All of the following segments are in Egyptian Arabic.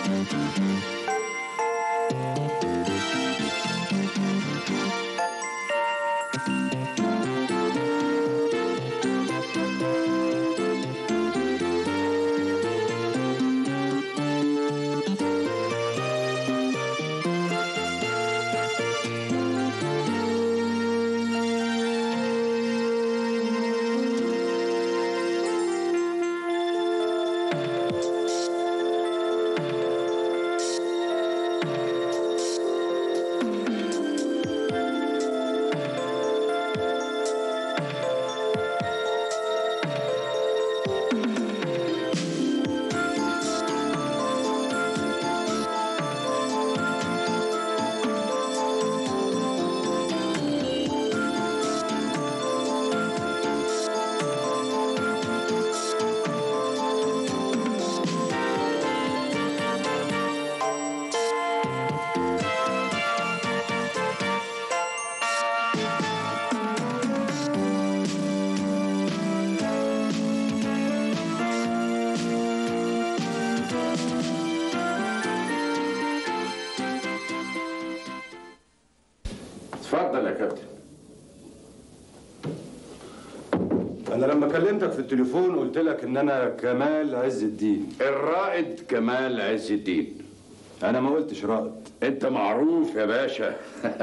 اتفضل يا كابتن انا لما كلمتك في التليفون قلت لك ان انا كمال عز الدين الرائد كمال عز الدين انا ما قلتش رائد انت معروف يا باشا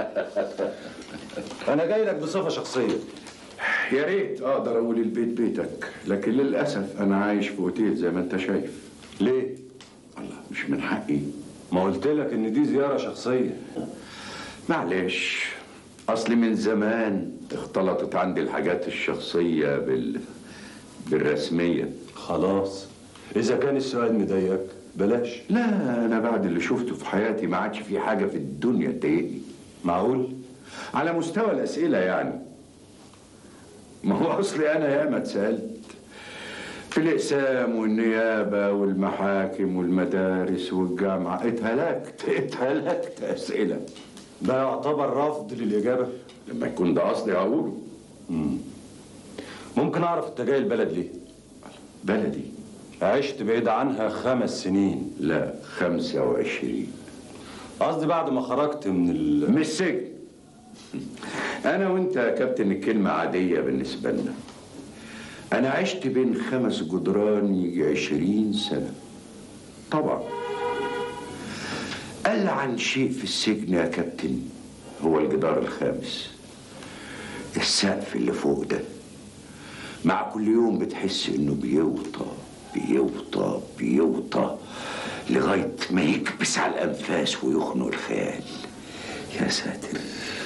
انا جاي لك بصفه شخصيه يا ريت اقدر اقول البيت بيتك لكن للاسف انا عايش في اوتيل زي ما انت شايف ليه الله مش من حقي ما قلت لك ان دي زياره شخصيه معلش اصلي من زمان اختلطت عندي الحاجات الشخصيه بال بالرسميه خلاص اذا كان السؤال مضايقك بلاش لا انا بعد اللي شفته في حياتي ما عادش في حاجه في الدنيا تضايقني معقول على مستوى الاسئله يعني ما هو اصلي انا ياما اتسالت في الاقسام والنيابه والمحاكم والمدارس والجامعه اتهلكت اتهلكت اسئله ده يعتبر رفض للاجابه لما يكون ده قصدي هقوله ممكن اعرف انت جاي البلد ليه بلدي عشت بعيد عنها خمس سنين لا خمسة وعشرين قصدي بعد ما خرجت من ال... مش سجن أنا وأنت يا كابتن الكلمة عادية بالنسبة لنا أنا عشت بين خمس جدران يجي عشرين سنة طبعا قال عن شيء في السجن يا كابتن هو الجدار الخامس السقف اللي فوق ده مع كل يوم بتحس انه بيوطى بيوطى بيوطى لغاية ما يكبس على الأنفاس ويخنق الخيال يا ساتر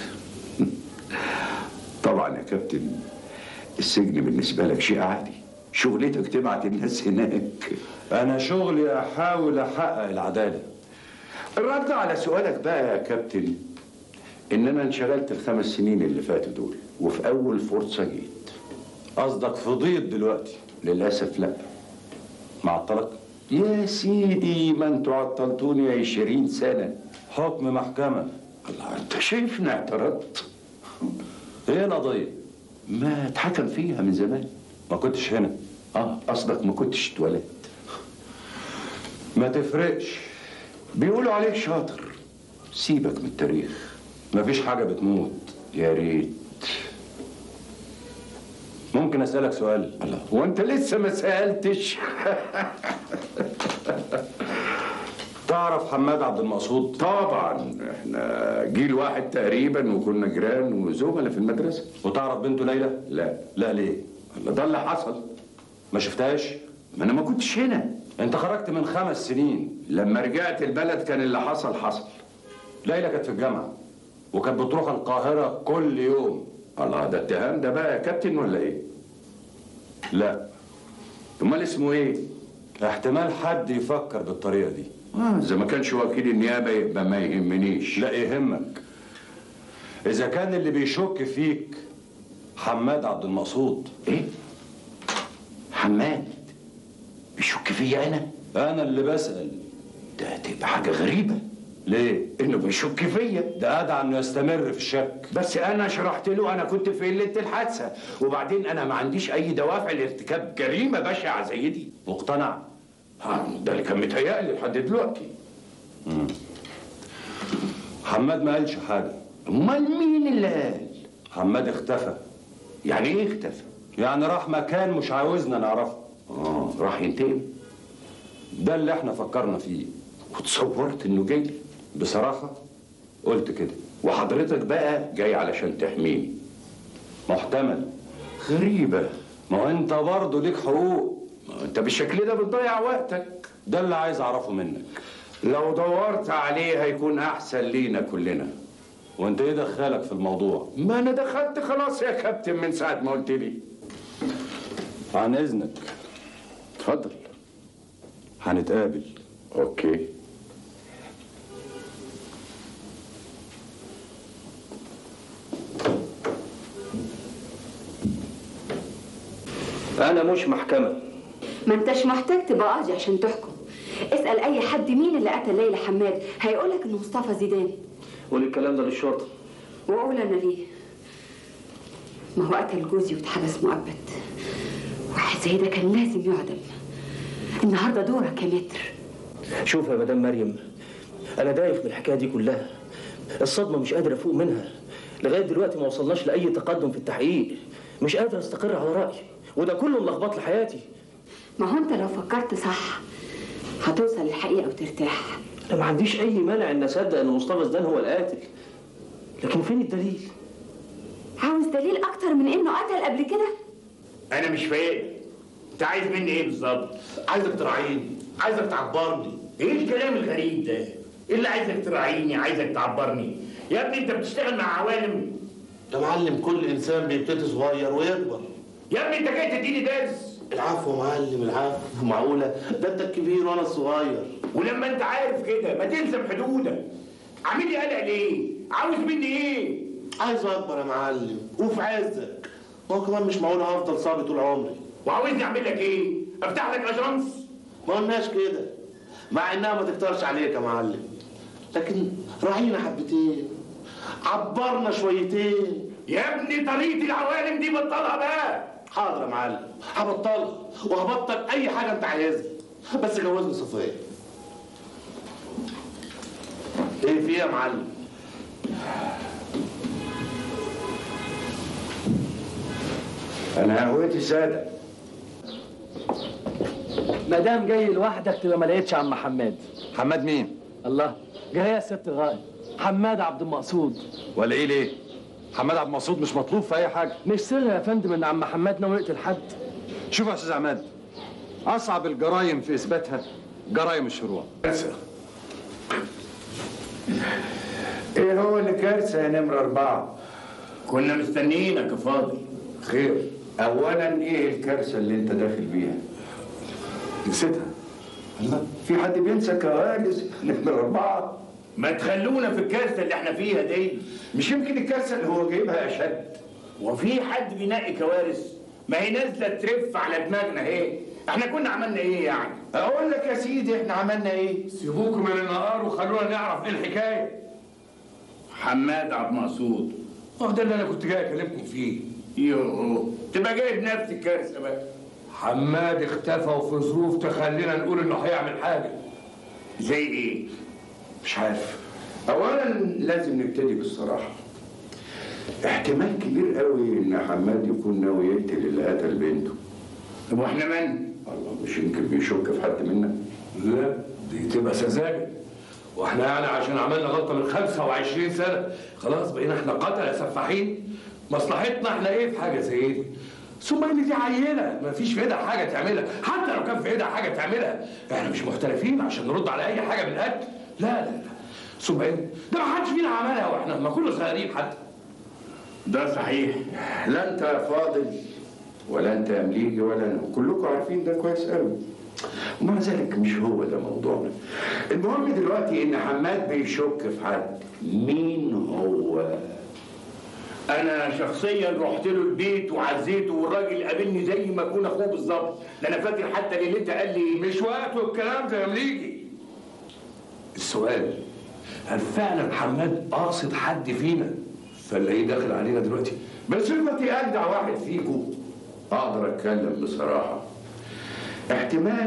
طبعا يا كابتن السجن بالنسبة لك شيء عادي شغلتك تبعت الناس هناك انا شغلي احاول احقق العداله الرد على سؤالك بقى يا كابتن ان انا انشغلت الخمس سنين اللي فاتوا دول وفي اول فرصة جيت قصدك فضيت دلوقتي للأسف لا معطلك يا سيدي ما انتوا عطلتوني عشرين سنة حكم محكمه الله انت شايفني اعترضت ايه القضيه ما اتحكم فيها من زمان ما كنتش هنا اه قصدك ما كنتش اتولدت ما تفرقش بيقولوا عليك شاطر سيبك من التاريخ مفيش حاجه بتموت يا ريت ممكن اسالك سؤال الله وانت لسه ما سالتش تعرف حماد عبد المقصود طبعا احنا جيل واحد تقريبا وكنا جيران وزملاء في المدرسه وتعرف بنته ليلى لا لا ليه الله ده اللي حصل ما شفتهاش ما انا ما كنتش هنا انت خرجت من خمس سنين لما رجعت البلد كان اللي حصل حصل ليلى كانت في الجامعه وكانت بتروح القاهره كل يوم الله ده اتهام ده بقى يا كابتن ولا ايه لا امال اسمه ايه احتمال حد يفكر بالطريقه دي اه اذا ما كانش وكيل النيابه يبقى ما يهمنيش لا يهمك اذا كان اللي بيشك فيك حماد عبد المقصود ايه حماد بيشك فيا انا انا اللي بسال ده هتبقى حاجه غريبه ليه انه بيشك فيا ده ادعى انه يستمر في الشك بس انا شرحت له انا كنت في ليله الحادثه وبعدين انا ما عنديش اي دوافع لارتكاب جريمه بشعه زي دي مقتنع ها ده اللي كان متهيألي لحد دلوقتي حماد ما قالش حاجه امال مين اللي قال حماد اختفى يعني ايه اختفى يعني راح مكان مش عاوزنا نعرفه اه راح ينتقم ده اللي احنا فكرنا فيه وتصورت انه جاي لي. بصراحه قلت كده وحضرتك بقى جاي علشان تحميني محتمل غريبة ما هو انت برضه ليك حقوق ما انت بالشكل ده بتضيع وقتك ده اللي عايز اعرفه منك لو دورت عليه هيكون احسن لينا كلنا وانت ايه دخلك في الموضوع ما انا دخلت خلاص يا كابتن من ساعة ما قلت لي عن اذنك اتفضل هنتقابل اوكي أنا مش محكمة ما انتش محتاج تبقى قاضي عشان تحكم اسأل أي حد مين اللي قتل ليلى حماد هيقولك إنه مصطفى زيدان قول الكلام ده للشرطة وأقول أنا ليه ما هو قتل جوزي واتحبس مؤبد واحد زي ده كان لازم يعدم النهارده دورك يا متر شوف يا مدام مريم أنا دايخ من الحكاية دي كلها الصدمة مش قادر أفوق منها لغاية دلوقتي ما وصلناش لأي تقدم في التحقيق مش قادر أستقر على رأيي وده كله ملخبط لحياتي ما هو انت لو فكرت صح هتوصل للحقيقة وترتاح أنا ما عنديش أي مانع إن أصدق إن مصطفى زدان هو القاتل لكن فين الدليل؟ عاوز دليل أكتر من إنه قتل قبل كده انا مش فاهم انت عايز مني ايه بالظبط عايزك تراعيني عايزك تعبرني ايه الكلام الغريب ده ايه اللي عايزك تراعيني عايزك تعبرني يا ابني انت بتشتغل مع عوالم يا معلم كل انسان بيبتدي صغير ويكبر يا ابني انت جاي تديني درس العفو يا معلم العفو معقوله ده انت الكبير وانا الصغير ولما انت عارف كده ما تلزم حدودك عامل لي قلق ليه عاوز مني ايه عايز اكبر يا معلم وفي عزك هو كمان مش معقول هفضل صعب طول عمري وعاوزني اعمل لك ايه افتح لك اجانس ما قلناش كده مع انها ما تكترش عليك يا معلم لكن راعينا حبتين عبرنا شويتين يا ابني طريقه العوالم دي بطلها بقى حاضر يا معلم هبطلها وهبطل اي حاجه انت عايزها بس جوزني صفيه ايه في إيه يا معلم انا قهوتي سادة ما دام جاي لوحدك تبقى ما لقيتش عم حماد حماد مين الله جاي يا ست الغائب حماد عبد المقصود ولا ايه ليه حماد عبد المقصود مش مطلوب في اي حاجه مش سر يا فندم ان عم حماد ناوي يقتل حد شوف يا استاذ عماد اصعب الجرائم في اثباتها جرائم الشروع كارثة ايه هو اللي كارثة يا نمرة أربعة؟ كنا مستنيينك يا فاضل خير أولا ايه الكارثة اللي أنت داخل بيها؟ نسيتها الله في حد بينسى كوارث نمرة أربعة؟ ما تخلونا في الكارثه اللي احنا فيها دي مش يمكن الكارثة اللي هو جايبها أشد وفي حد بينقي كوارث ما هي نازله ترف على دماغنا اهي احنا كنا عملنا ايه يعني أقول لك يا سيدي إحنا عملنا إيه؟ سيبوكم من النهار وخلونا نعرف ايه الحكايه حماد عبد المقصود هو ده اللي انا كنت جاي اكلمكم فيه يوه تبقى جايب نفس الكارثه بقى حماد اختفى وفي ظروف تخلينا نقول انه هيعمل حاجه زي ايه مش عارف اولا لازم نبتدي بالصراحه احتمال كبير قوي ان حماد يكون ناوي يقتل اللي قتل بنته طب واحنا من الله مش يمكن بيشك في حد منا لا دي تبقى سذاجه واحنا يعني عشان عملنا غلطه من 25 سنه خلاص بقينا احنا قتله سفاحين مصلحتنا احنا ايه في حاجه زي دي ثم ان دي عينه ما فيش في ايدها حاجه تعملها حتى لو كان في ايدها حاجه تعملها احنا مش محترفين عشان نرد على اي حاجه بالقتل لا لا لا ثم ان ده ما حدش فينا عملها واحنا ما كنا صغيرين حتى ده صحيح لا انت يا فاضل ولا انت يا مليجي ولا انا كلكم عارفين ده كويس قوي ومع ذلك مش هو ده موضوعنا المهم دلوقتي ان حماد بيشك في حد مين هو انا شخصيا رحت له البيت وعزيته والراجل قابلني زي ما اكون اخوه بالظبط ده انا فاكر حتى ليلتها قال لي مش وقته الكلام ده يا مليجي السؤال هل فعلا حماد قاصد حد فينا فنلاقيه داخل علينا دلوقتي بصفتي اجدع واحد فيكم اقدر اتكلم بصراحه احتمال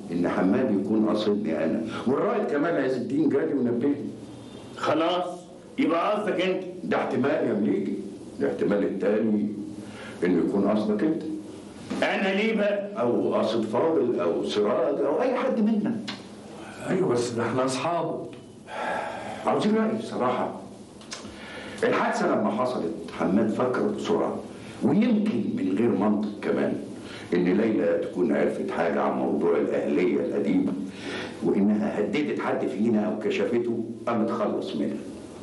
ان حماد يكون قصدني انا والرائد كمال عز الدين جالي ونبهني خلاص يبقى قصدك انت ده احتمال يا مليجي الاحتمال التاني انه يكون قصدك انت انا ليه بقى او قصد فاضل او سراج او اي حد منا ايوه بس ده احنا اصحابه عاوزين رايي بصراحه الحادثه لما حصلت حماد فكر بسرعه ويمكن من غير منطق كمان ان ليلى تكون عرفت حاجه عن موضوع الاهليه القديمه وانها هددت حد فينا او كشفته قام تخلص منها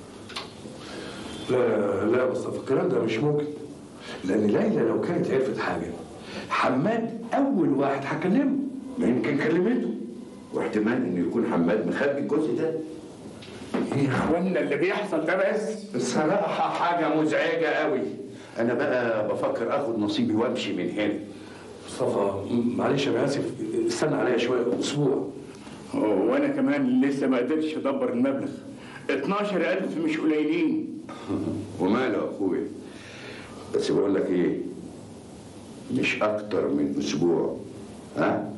لا لا لا يا مصطفى الكلام ده مش ممكن لان ليلى لو كانت عرفت حاجه حماد اول واحد هكلمه ما يمكن كلمته واحتمال انه يكون حماد مخبي الجزء ده يا اخوانا اللي بيحصل ده بس بصراحه حاجه مزعجه قوي انا بقى بفكر اخد نصيبي وامشي من هنا مصطفى م- معلش انا اسف استنى عليا شويه اسبوع وانا كمان لسه ما قدرتش ادبر المبلغ 12000 مش قليلين وماله يا اخويا بس بقول لك ايه مش اكتر من اسبوع ها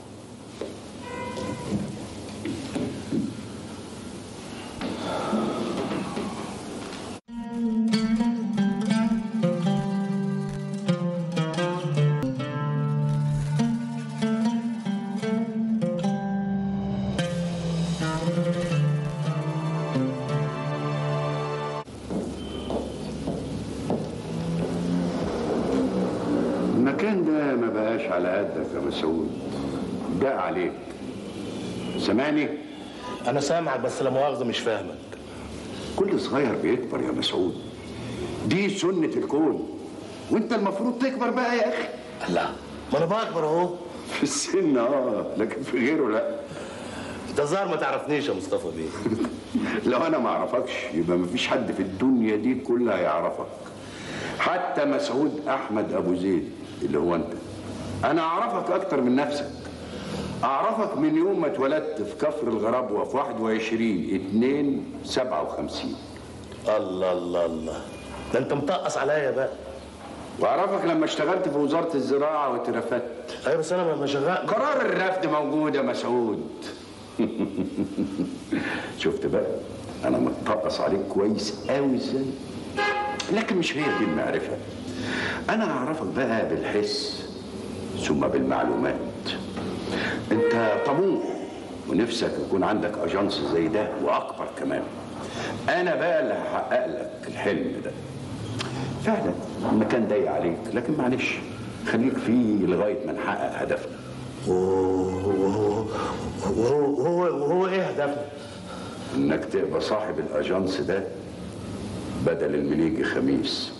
المكان ده ما بقاش على قدك يا مسعود ده عليك سامعني انا سامعك بس لا مؤاخذه مش فاهمك كل صغير بيكبر يا مسعود دي سنة الكون وانت المفروض تكبر بقى يا اخي لا ما انا بكبر اهو في السن اه لكن في غيره لا انت ظاهر ما تعرفنيش يا مصطفى بيه لو انا ما اعرفكش يبقى ما فيش حد في الدنيا دي كلها يعرفك حتى مسعود احمد ابو زيد اللي هو انت انا اعرفك اكتر من نفسك اعرفك من يوم ما اتولدت في كفر الغربوه في 21 2 57 الله الله الله ده انت مطقص عليا بقى واعرفك لما اشتغلت في وزاره الزراعه واترفدت ايوه بس انا ما شغال قرار الرفض موجود يا مسعود شفت بقى انا متطقص عليك كويس قوي ازاي لكن مش هي دي المعرفه انا اعرفك بقى بالحس ثم بالمعلومات انت طموح ونفسك يكون عندك اجانس زي ده واكبر كمان انا بقى اللي هحقق لك الحلم ده فعلا المكان ضيق عليك لكن معلش خليك فيه لغايه ما نحقق هدفنا وهو وهو وهو, وهو ايه هدفنا؟ انك تبقى صاحب الاجانس ده بدل المليجي خميس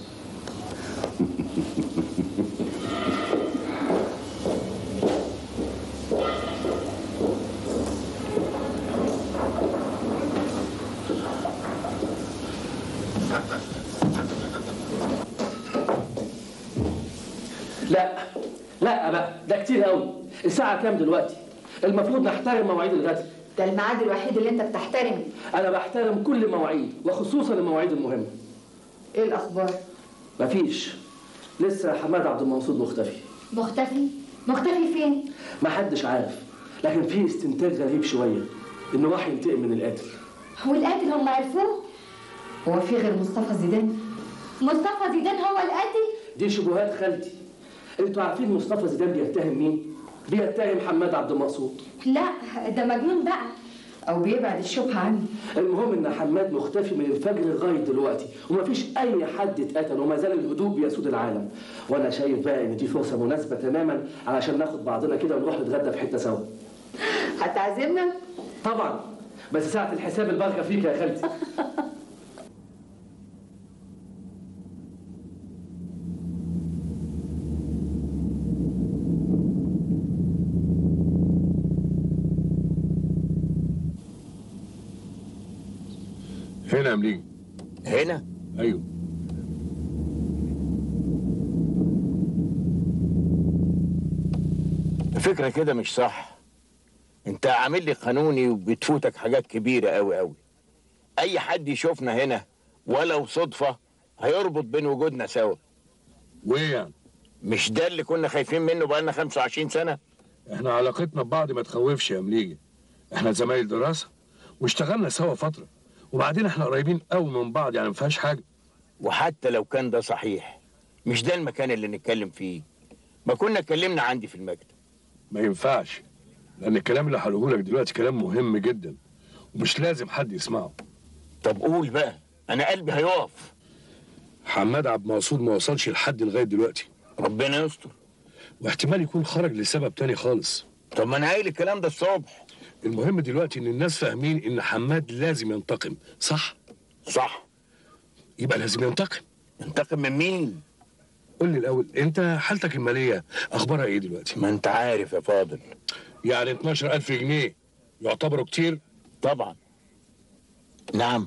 لا لا بقى ده كتير قوي الساعة كام دلوقتي؟ المفروض نحترم مواعيد الغد ده الميعاد الوحيد اللي انت بتحترمه أنا بحترم كل المواعيد وخصوصا المواعيد المهمة ايه الاخبار مفيش لسه حماد عبد المنصور مختفي مختفي مختفي فين ما حدش عارف لكن في استنتاج غريب شوية إنه راح ينتقم من القاتل هو القاتل هم عرفوه هو في غير مصطفى زيدان مصطفى زيدان هو القاتل دي شبهات خالتي انتوا عارفين مصطفى زيدان بيتهم مين؟ بيتهم حماد عبد المقصود لا ده مجنون بقى او بيبعد الشبهه عني المهم ان حماد مختفي من الفجر لغايه دلوقتي ومفيش اي حد اتقتل وما زال الهدوء بيسود العالم وانا شايف بقى ان دي فرصه مناسبه تماما علشان ناخد بعضنا كده ونروح نتغدى في حته سوا هتعزمنا طبعا بس ساعه الحساب البركه فيك يا خالتي هنا يا مليجي هنا ايوه فكرة كده مش صح انت عامل لي قانوني وبتفوتك حاجات كبيرة قوي قوي اي حد يشوفنا هنا ولو صدفة هيربط بين وجودنا سوا وايه يعني مش ده اللي كنا خايفين منه بقالنا 25 سنة احنا علاقتنا ببعض ما تخوفش يا مليجي احنا زمايل دراسه واشتغلنا سوا فتره وبعدين احنا قريبين قوي من بعض يعني ما فيهاش حاجه وحتى لو كان ده صحيح مش ده المكان اللي نتكلم فيه ما كنا اتكلمنا عندي في المكتب ما ينفعش لان الكلام اللي هقوله لك دلوقتي كلام مهم جدا ومش لازم حد يسمعه طب قول بقى انا قلبي هيقف حماد عبد المقصود ما وصلش لحد لغايه دلوقتي ربنا يستر واحتمال يكون خرج لسبب تاني خالص طب ما انا قايل الكلام ده الصبح المهم دلوقتي ان الناس فاهمين ان حماد لازم ينتقم صح صح يبقى لازم ينتقم ينتقم من مين قول لي الاول انت حالتك الماليه اخبارها ايه دلوقتي ما انت عارف يا فاضل يعني 12000 جنيه يعتبروا كتير طبعا نعم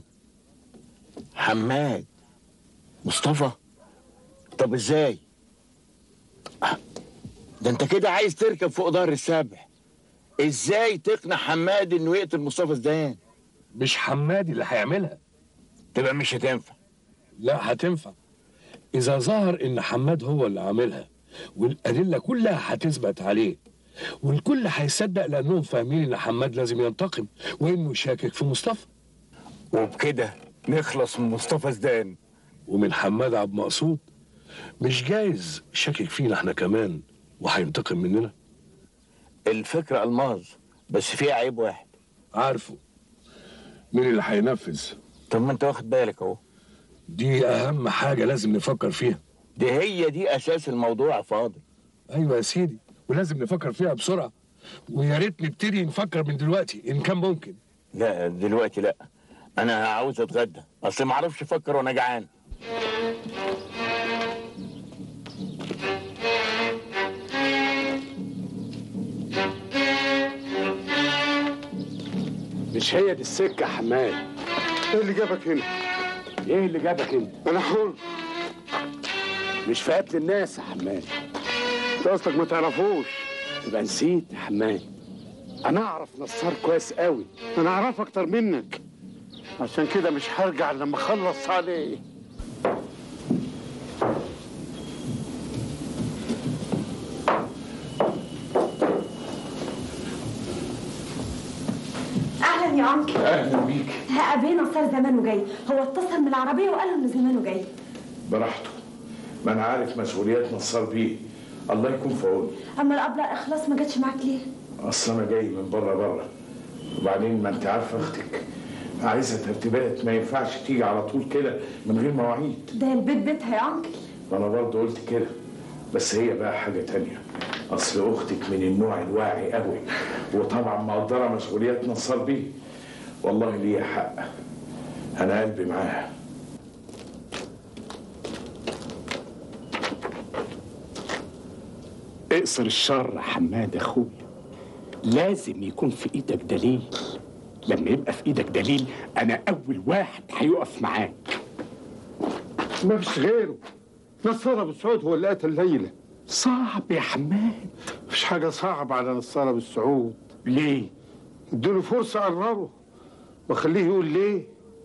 حماد مصطفى طب ازاي آه، ده انت كده عايز تركب فوق ظهر السبع ازاي تقنع حماد انه يقتل مصطفى زدان مش حماد اللي هيعملها تبقى مش هتنفع لا هتنفع اذا ظهر ان حماد هو اللي عاملها والادله كلها هتثبت عليه والكل هيصدق لانهم فاهمين ان حماد لازم ينتقم وانه شاكك في مصطفى وبكده نخلص من مصطفى زدان ومن حماد عبد المقصود مش جايز شاكك فينا احنا كمان وهينتقم مننا الفكرة ألماظ بس فيها عيب واحد عارفه مين اللي هينفذ طب ما انت واخد بالك اهو دي اهم حاجه لازم نفكر فيها دي هي دي اساس الموضوع يا فاضل ايوه يا سيدي ولازم نفكر فيها بسرعه ويا ريت نبتدي نفكر من دلوقتي ان كان ممكن لا دلوقتي لا انا عاوز اتغدى اصل ما اعرفش افكر وانا جعان مش هي دي السكة يا حماد ايه اللي جابك هنا؟ ايه اللي جابك انت؟ انا حر مش في قتل الناس يا حماد انت اصلك ما تعرفوش يبقى نسيت يا حماد انا اعرف نصار كويس قوي انا اعرف اكتر منك عشان كده مش هرجع إلا لما اخلص عليه اهلا يا انكل اهلا بيك ابي نصار زمانه جاي هو اتصل من العربيه وقال انه زمانه جاي براحته ما انا عارف مسؤوليات نصار بيه الله يكون في عونه اما الابله اخلاص ما جاتش معاك ليه اصل انا جاي من بره بره وبعدين ما انت عارفه اختك عايزه ترتيبات ما ينفعش تيجي على طول كده من غير مواعيد ده البيت بيتها يا انكل وانا برضه قلت كده بس هي بقى حاجه تانية اصل اختك من النوع الواعي قوي وطبعا مقدره مسؤوليات نصار بيه والله ليا حق انا قلبي معاها اقصر الشر يا حماد اخويا لازم يكون في ايدك دليل لما يبقى في ايدك دليل انا اول واحد هيقف معاك ما فيش غيره نصار ابو سعود هو اللي قتل ليلى صعب يا حماد مفيش حاجه صعبه على نصار ابو سعود ليه اديله فرصه قرره وخليه يقول ليه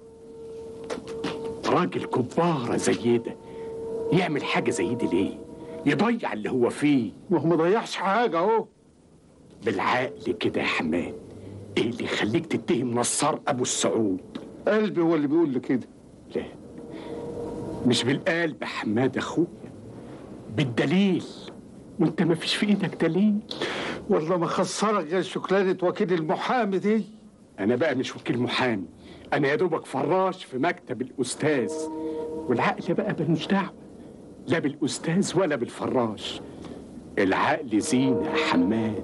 راجل كبارة زي ده يعمل حاجة زي دي ليه يضيع اللي هو فيه ما هو ما ضيعش حاجه اهو بالعقل كده يا حماد ايه اللي يخليك تتهم نصار ابو السعود قلبي هو اللي بيقول لي كده لا مش بالقلب يا حماد اخويا بالدليل وانت ما فيش في ايدك دليل والله ما خسرك غير شكلانه وكيل المحامي دي انا بقى مش وكيل محامي انا يا دوبك فراش في مكتب الاستاذ والعقل بقى ملوش دعوه لا بالاستاذ ولا بالفراش العقل زينه يا حماد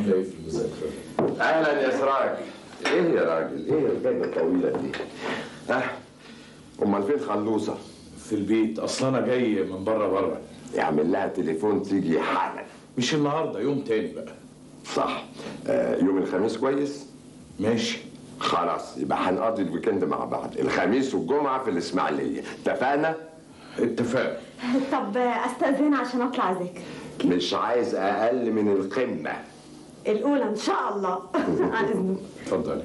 عامله ايه في المذاكره؟ اهلا يا سراج ايه يا راجل ايه الغيبه الطويله دي ها امال فين خلوصه في البيت اصل انا جاي من بره بره يعمل لها تليفون تيجي حالا مش النهارده يوم تاني بقى صح آه يوم الخميس كويس ماشي خلاص يبقى هنقضي الويكند مع بعض الخميس والجمعه في الاسماعيليه اتفقنا اتفقنا طب استأذن عشان اطلع اذاكر مش عايز اقل من القمه الاولى ان شاء الله عن اذنك اتفضلي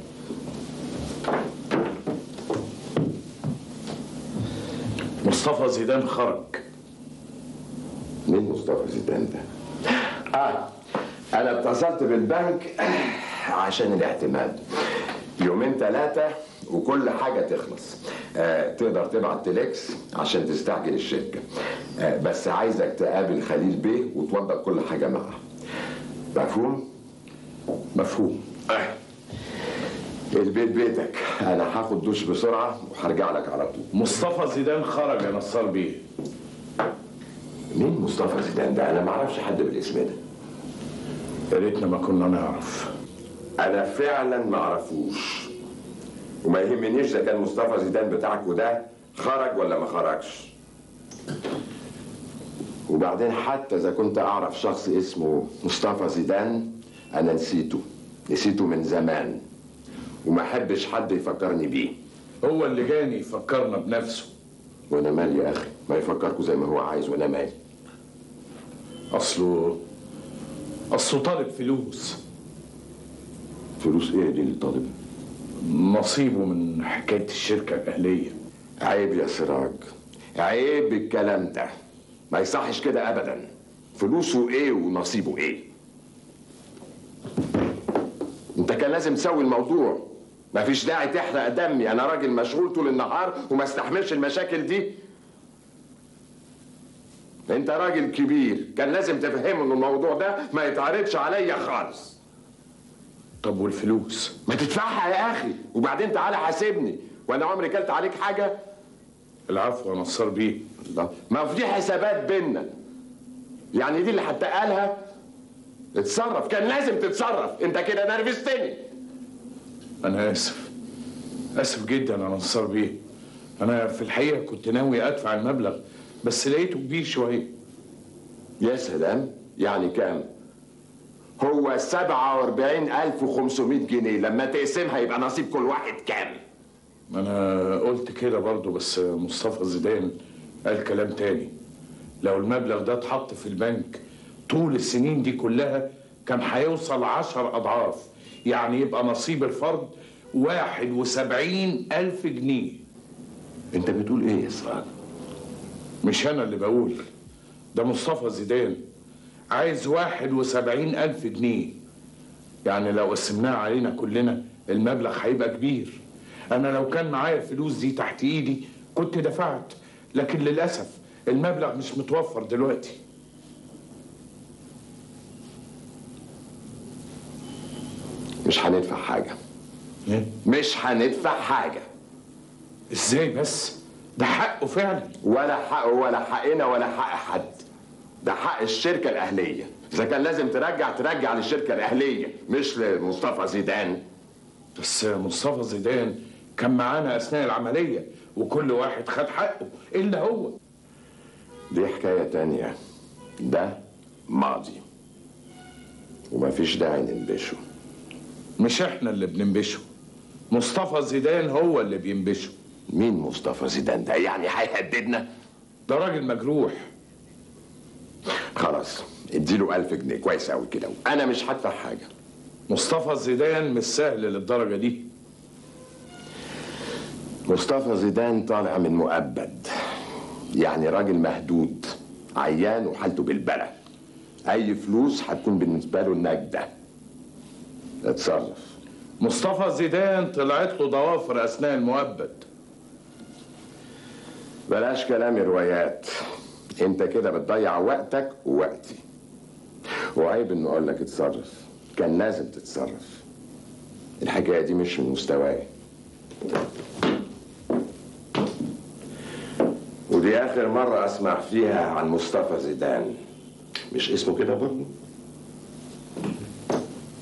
مصطفى زيدان خرج مين مصطفى زيدان ده اه انا اتصلت بالبنك عشان الاعتماد يومين ثلاثة وكل حاجة تخلص آه تقدر تبعت تليكس عشان تستعجل الشركة آه بس عايزك تقابل خليل بيه وتوضب كل حاجة معاه مفهوم؟ مفهوم آه. البيت بيتك انا هاخد دوش بسرعة وهرجع لك على طول مصطفى زيدان خرج يا نصار بيه مين مصطفى زيدان ده انا ما اعرفش حد بالاسم ده يا ريتنا ما كنا نعرف انا فعلا ما اعرفوش وما يهمنيش اذا كان مصطفى زيدان بتاعك وده خرج ولا ما خرجش وبعدين حتى اذا كنت اعرف شخص اسمه مصطفى زيدان انا نسيته نسيته من زمان وما احبش حد يفكرني بيه هو اللي جاني يفكرنا بنفسه وانا مالي يا اخي ما يفكركوا زي ما هو عايز وانا مالي اصله اصله طالب فلوس فلوس ايه دي اللي طالبها نصيبه من حكايه الشركه الاهليه عيب يا سراج عيب الكلام ده ما يصحش كده ابدا فلوسه ايه ونصيبه ايه انت كان لازم تسوي الموضوع مفيش داعي تحرق دمي انا راجل مشغول طول النهار وما استحملش المشاكل دي انت راجل كبير كان لازم تفهمه ان الموضوع ده ما يتعرضش عليا خالص طب والفلوس ما تدفعها يا اخي وبعدين تعالى حاسبني وانا عمري كلت عليك حاجه العفو يا نصار بيه الله ما في حسابات بينا يعني دي اللي هتقالها اتصرف كان لازم تتصرف انت كده نرفزتني انا اسف اسف جدا يا نصار بيه انا في الحقيقه كنت ناوي ادفع المبلغ بس لقيته كبير شويه يا سلام يعني كام هو 47500 جنيه لما تقسمها يبقى نصيب كل واحد كام انا قلت كده برضو بس مصطفى زيدان قال كلام تاني لو المبلغ ده اتحط في البنك طول السنين دي كلها كان هيوصل عشر اضعاف يعني يبقى نصيب الفرد واحد وسبعين الف جنيه انت بتقول ايه يا اسراء مش انا اللي بقول ده مصطفى زيدان عايز واحد وسبعين الف جنيه يعني لو قسمناها علينا كلنا المبلغ هيبقى كبير انا لو كان معايا الفلوس دي تحت ايدي كنت دفعت لكن للاسف المبلغ مش متوفر دلوقتي مش هندفع حاجه إيه؟ مش هندفع حاجه ازاي بس ده حقه فعلا ولا حقه ولا حقنا ولا حق حد ده حق الشركه الاهليه اذا كان لازم ترجع ترجع للشركه الاهليه مش لمصطفى زيدان بس مصطفى زيدان كان معانا اثناء العمليه وكل واحد خد حقه الا هو دي حكايه تانية ده ماضي ومفيش داعي ننبشه مش احنا اللي بننبشه مصطفى زيدان هو اللي بينبشه مين مصطفى زيدان ده يعني هيهددنا ده راجل مجروح خلاص اديله ألف جنيه كويس قوي كده انا مش هدفع حاجه مصطفى زيدان مش سهل للدرجه دي مصطفى زيدان طالع من مؤبد يعني راجل مهدود عيان وحالته بالبلة اي فلوس هتكون بالنسبه له نجده اتصرف مصطفى زيدان طلعت له ضوافر اثناء المؤبد بلاش كلام روايات انت كده بتضيع وقتك ووقتي وعيب انه اقول لك اتصرف كان لازم تتصرف الحكايه دي مش من مستواي ودي اخر مره اسمع فيها عن مصطفى زيدان مش اسمه كده برضه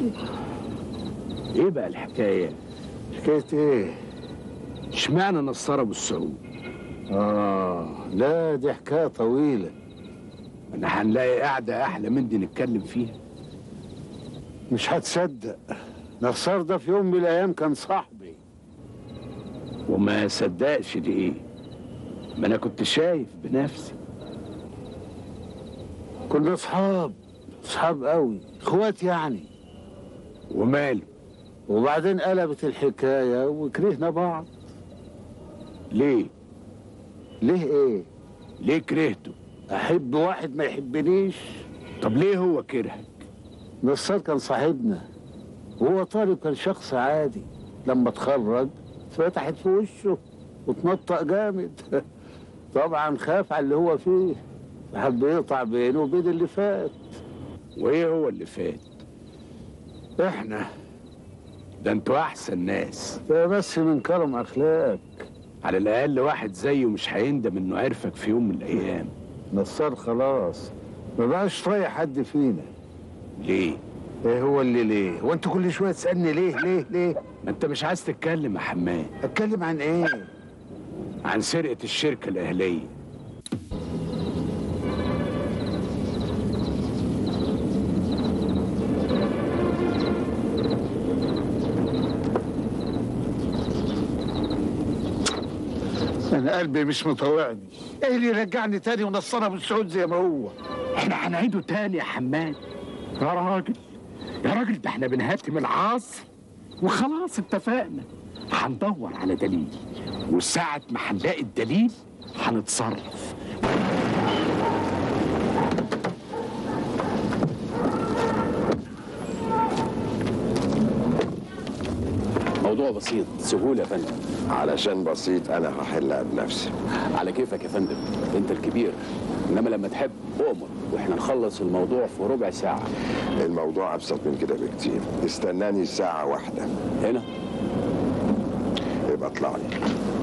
ايه بقى الحكايه حكايه ايه اشمعنى نصار ابو السعود اه لا دي حكايه طويله انا هنلاقي قاعده احلى من دي نتكلم فيها مش هتصدق نصار ده في يوم من الايام كان صاحبي وما صدقش دي ايه ما انا كنت شايف بنفسي كنا اصحاب اصحاب قوي اخوات يعني وماله وبعدين قلبت الحكايه وكرهنا بعض ليه ليه ايه ليه كرهته احب واحد ما يحبنيش طب ليه هو كرهك نصار كان صاحبنا وهو طالب كان شخص عادي لما اتخرج اتفتحت في وشه واتنطق جامد طبعا خاف على اللي هو فيه حب يقطع بينه وبين اللي فات وايه هو اللي فات احنا ده انتوا احسن ناس ده بس من كرم اخلاق على الاقل واحد زيه مش هيندم انه عرفك في يوم من الايام نصار خلاص ما بقاش طايق حد فينا ليه ايه هو اللي ليه هو انت كل شويه تسالني ليه ليه ليه ما انت مش عايز تتكلم يا حماد اتكلم عن ايه عن سرقه الشركه الاهليه انا قلبي مش مطوعني ايه اللي يرجعني تاني ونصنا بالسعود زي ما هو احنا هنعيده تاني يا حماد يا راجل يا راجل ده احنا بنهتم العصر وخلاص اتفقنا هندور على دليل وساعة ما هنلاقي الدليل هنتصرف موضوع بسيط سهولة يا فندم علشان بسيط انا هحلها بنفسي على كيفك يا فندم انت الكبير انما لما تحب اؤمر واحنا نخلص الموضوع في ربع ساعة الموضوع ابسط من كده بكتير استناني ساعة واحدة هنا يبقى اطلع لي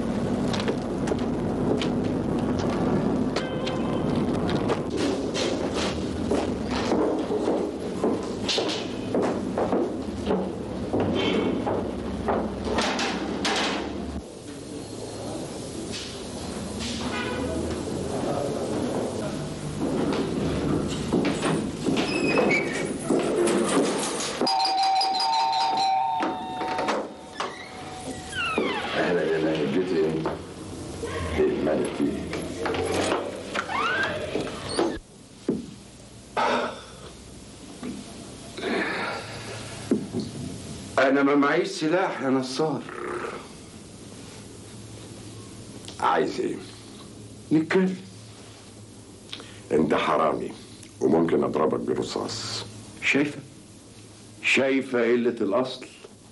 اهلا يا مالك جيت ايه؟ ايه مالك فيه؟ انا ما معيش سلاح يا نصار عايز ايه؟ نتكلم انت حرامي وممكن اضربك برصاص شايفه شايفه قله الاصل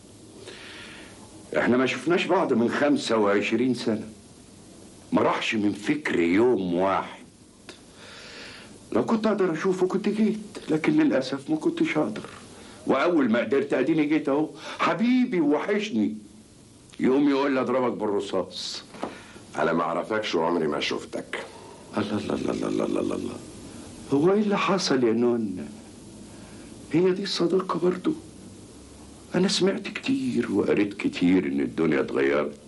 احنا ما شفناش بعض من خمسة وعشرين سنة ما راحش من فكر يوم واحد لو كنت اقدر اشوفه كنت جيت لكن للاسف ما كنتش اقدر واول ما قدرت اديني جيت اهو حبيبي وحشني يقوم يقول لي اضربك بالرصاص انا ما اعرفكش وعمري ما شفتك الله الله الله الله الله الله, الله. هو ايه اللي حصل يا نون هي دي الصداقة برضو أنا سمعت كتير وقريت كتير إن الدنيا اتغيرت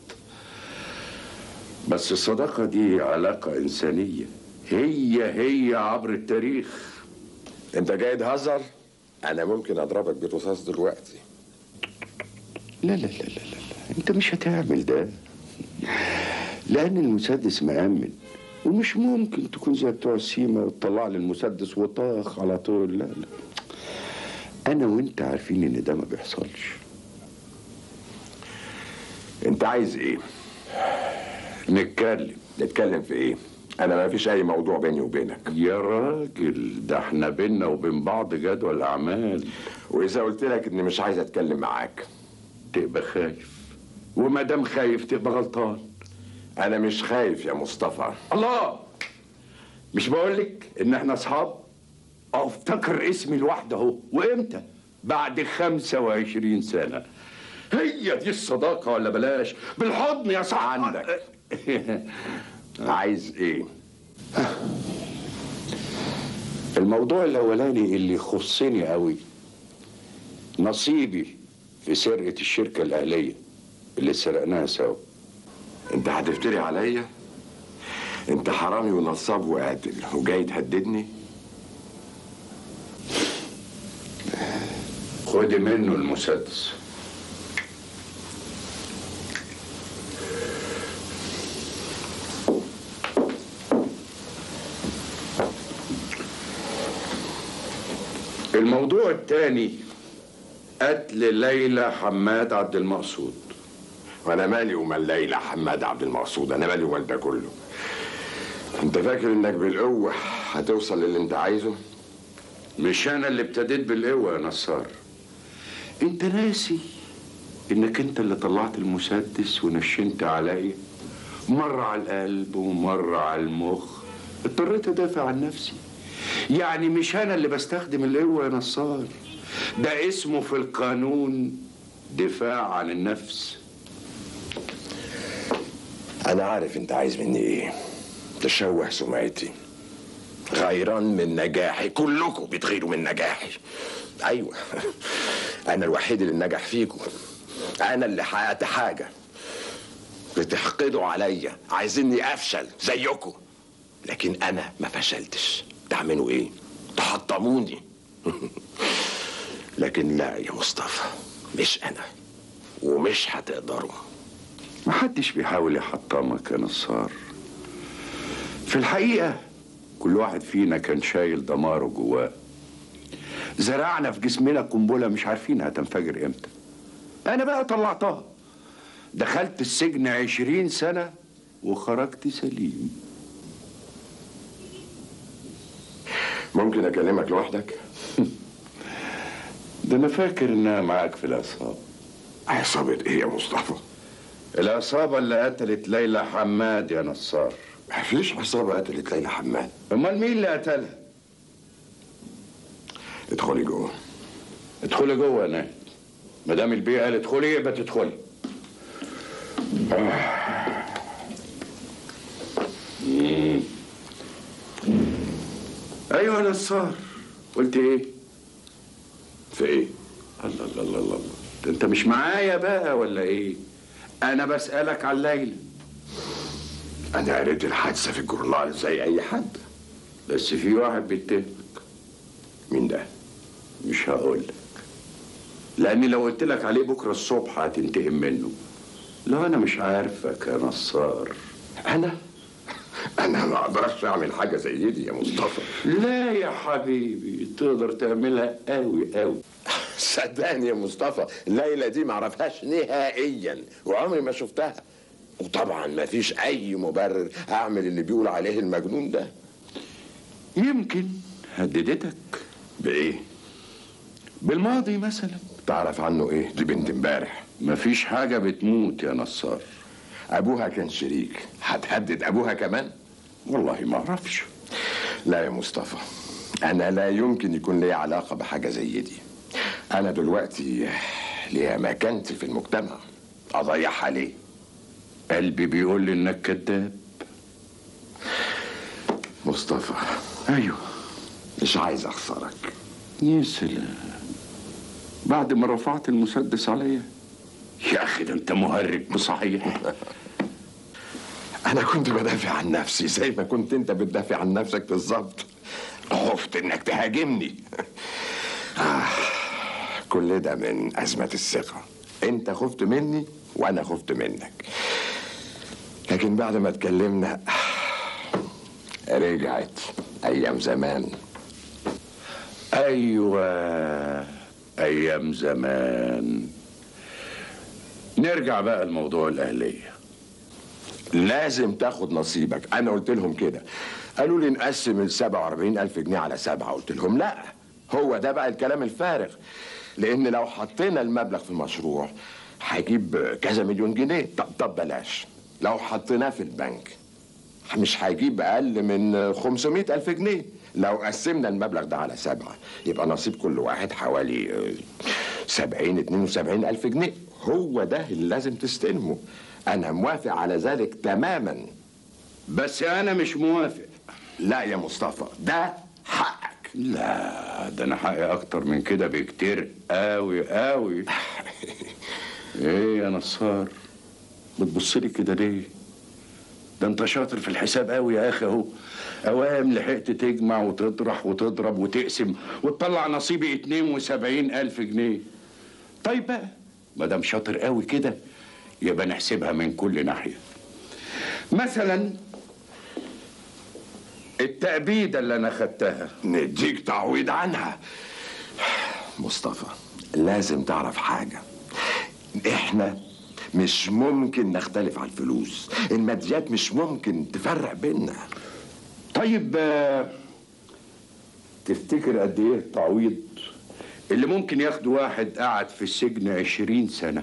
بس الصداقة دي علاقة إنسانية هي هي عبر التاريخ انت جاي تهزر؟ انا ممكن اضربك بالرصاص دلوقتي لا لا لا لا لا, لا. أنت مش هتعمل ده لأن المسدس مأمن ومش ممكن تكون زي بتوع السيما وتطلع لي المسدس وطاخ على طول لا لا أنا وأنت عارفين إن ده ما بيحصلش انت عايز ايه؟ نتكلم نتكلم في ايه؟ انا ما فيش اي موضوع بيني وبينك يا راجل ده احنا بينا وبين بعض جدول أعمال واذا قلت لك اني مش عايز اتكلم معاك تبقى خايف وما دام خايف تبقى غلطان انا مش خايف يا مصطفى الله مش بقولك ان احنا اصحاب اه افتكر اسمي لوحده اهو وامتى بعد خمسة وعشرين سنة هي دي الصداقة ولا بلاش بالحضن يا صاحبي عندك. عايز ايه؟ الموضوع الاولاني اللي يخصني قوي نصيبي في سرقة الشركة الأهلية اللي سرقناها سوا انت هتفتري عليا انت حرامي ونصاب وقاتل وجاي تهددني خدي منه المسدس الموضوع الثاني قتل ليلى حماد عبد المقصود وانا مالي ومال ليلى حماد عبد المقصود انا مالي ومال ده كله انت فاكر انك بالقوه هتوصل للي انت عايزه مش انا اللي ابتديت بالقوه يا نصار انت ناسي انك انت اللي طلعت المسدس ونشنت عليا مرة على القلب ومرة على المخ اضطريت ادافع عن نفسي يعني مش انا اللي بستخدم القوة يا نصار ده اسمه في القانون دفاع عن النفس انا عارف انت عايز مني ايه تشوه سمعتي غيران من نجاحي كلكم بتغيروا من نجاحي ايوه انا الوحيد اللي نجح فيكم انا اللي حققت حاجه بتحقدوا عليا عايزيني افشل زيكم لكن انا ما فشلتش تعملوا ايه تحطموني لكن لا يا مصطفى مش انا ومش هتقدروا محدش بيحاول يحطمك يا نصار في الحقيقة كل واحد فينا كان شايل دماره جواه زرعنا في جسمنا قنبلة مش عارفين هتنفجر امتى انا بقى طلعتها دخلت السجن عشرين سنة وخرجت سليم ممكن اكلمك لوحدك ده انا فاكر انها معاك في العصابة عصابة ايه يا مصطفى العصابة اللي قتلت ليلى حماد يا نصار مفيش عصابة قتلت ليلى حماد امال مين اللي قتلها ادخلي جوه ادخلي جوه يا ناهد ما دام البيئة قال ادخلي يبقى تدخلي آه. مم. ايوه يا نصار قلت ايه في ايه الله الله الله الله ده انت مش معايا بقى ولا ايه انا بسألك عن ليلى انا قريت الحادثة في الجورنال زي اي حد بس في واحد بيتهمك مين ده مش هقول لك لاني لو قلت لك عليه بكره الصبح هتنتهم منه لا انا مش عارفك يا نصار انا انا ما اقدرش اعمل حاجه زي دي يا مصطفى لا يا حبيبي تقدر تعملها قوي قوي صدقني يا مصطفى ليلى دي ما اعرفهاش نهائيا وعمري ما شفتها وطبعا ما فيش اي مبرر اعمل اللي بيقول عليه المجنون ده يمكن هددتك بايه بالماضي مثلا تعرف عنه ايه دي بنت امبارح مفيش حاجه بتموت يا نصار ابوها كان شريك هتهدد ابوها كمان والله ما اعرفش لا يا مصطفى انا لا يمكن يكون لي علاقه بحاجه زي دي انا دلوقتي ليا مكانتي في المجتمع اضيعها ليه قلبي بيقول لي انك كذاب مصطفى ايوه مش عايز اخسرك يا سلام بعد ما رفعت المسدس عليا يا اخي ده انت مهرج بصحيح انا كنت بدافع عن نفسي زي ما كنت انت بتدافع عن نفسك بالظبط خفت انك تهاجمني آه كل ده من ازمه الثقه انت خفت مني وانا خفت منك لكن بعد ما اتكلمنا رجعت ايام زمان ايوه ايام زمان نرجع بقى لموضوع الاهليه لازم تاخد نصيبك انا قلت لهم كده قالوا لي نقسم ال 47 الف جنيه على سبعه قلت لهم لا هو ده بقى الكلام الفارغ لان لو حطينا المبلغ في المشروع هيجيب كذا مليون جنيه طب, طب بلاش لو حطيناه في البنك مش هيجيب اقل من 500 الف جنيه لو قسمنا المبلغ ده على سبعه يبقى نصيب كل واحد حوالي آه، 70 72 الف جنيه هو ده اللي لازم تستلمه انا موافق على ذلك تماما بس انا مش موافق لا يا مصطفى ده حقك لا ده انا حقي اكتر من كده بكتير قوي قوي ايه يا نصار بتبص لي كده ليه ده انت شاطر في الحساب قوي يا اخي اهو اوام لحقت تجمع وتطرح وتضرب وتقسم وتطلع نصيبي 72 الف جنيه طيب بقى ما دام شاطر قوي كده يبقى نحسبها من كل ناحيه مثلا التأبيدة اللي أنا خدتها نديك تعويض عنها مصطفى لازم تعرف حاجة احنا مش ممكن نختلف على الفلوس الماديات مش ممكن تفرق بيننا طيب آه، تفتكر قد ايه التعويض اللي ممكن ياخده واحد قعد في السجن عشرين سنة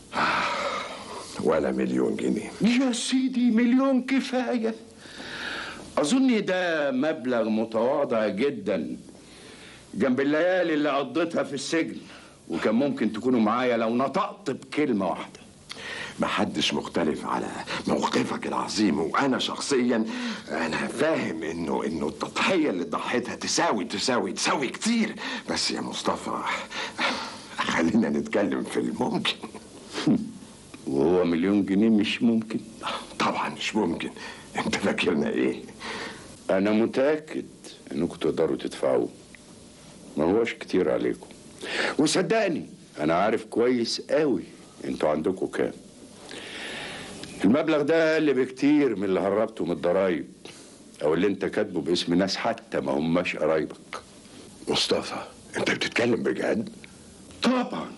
ولا مليون جنيه يا سيدي مليون كفاية أظن ده مبلغ متواضع جدا جنب الليالي اللي قضيتها في السجن وكان ممكن تكونوا معايا لو نطقت بكلمة واحدة محدش مختلف على موقفك العظيم وانا شخصيا انا فاهم انه انه التضحيه اللي ضحيتها تساوي تساوي تساوي كتير بس يا مصطفى خلينا نتكلم في الممكن وهو مليون جنيه مش ممكن طبعا مش ممكن انت فاكرنا ايه أنا متأكد إنكم تقدروا تدفعوه ما هوش كتير عليكم وصدقني أنا عارف كويس قوي انتوا عندكم كام المبلغ ده أقل بكتير من اللي هربته من الضرايب أو اللي أنت كاتبه باسم ناس حتى ما هماش قرايبك مصطفى أنت بتتكلم بجد؟ طبعا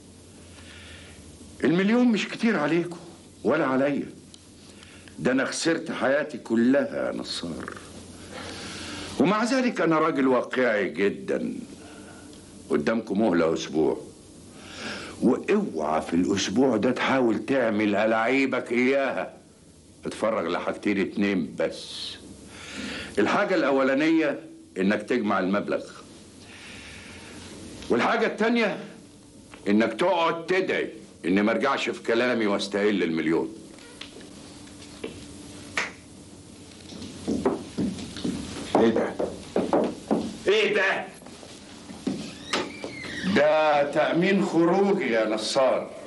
المليون مش كتير عليكم ولا عليا ده أنا خسرت حياتي كلها يا نصار ومع ذلك أنا راجل واقعي جدا قدامكم مهلة أسبوع واوعى في الأسبوع ده تحاول تعمل ألاعيبك إياها اتفرج لحاجتين اتنين بس الحاجة الأولانية إنك تجمع المبلغ والحاجة التانية إنك تقعد تدعي إني ما ارجعش في كلامي واستقل المليون ايه ده؟ ايه ده؟ ده تأمين خروجي يا نصار